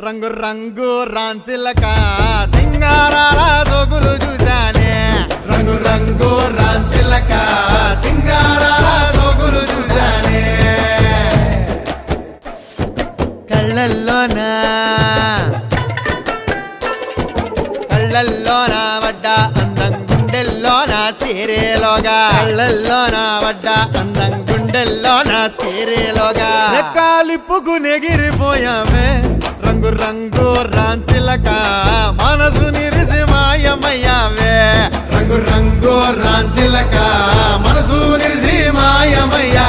రంగు రంగు రాంచిలక సింగారాల సోకులు చూశానే రంగు రంగు రాంచిలక సింగారాల సోకులు చూశానే కళ్ళల్లోనా కళ్ళల్లోన పడ్డ అందం గుండెల్లోన సీరేలోగా కళ్ళల్లోన పడ్డ అందం గుండెల్లోన సీరేలోగా కాలిప్పుకు నెగిరిపోయామే రంగు రంగు రాంచిలక మనసు నిరిసి మాయమయ్యావే రంగు రంగు రాంచిలక మనసు నిరిసి మాయమయ్యావే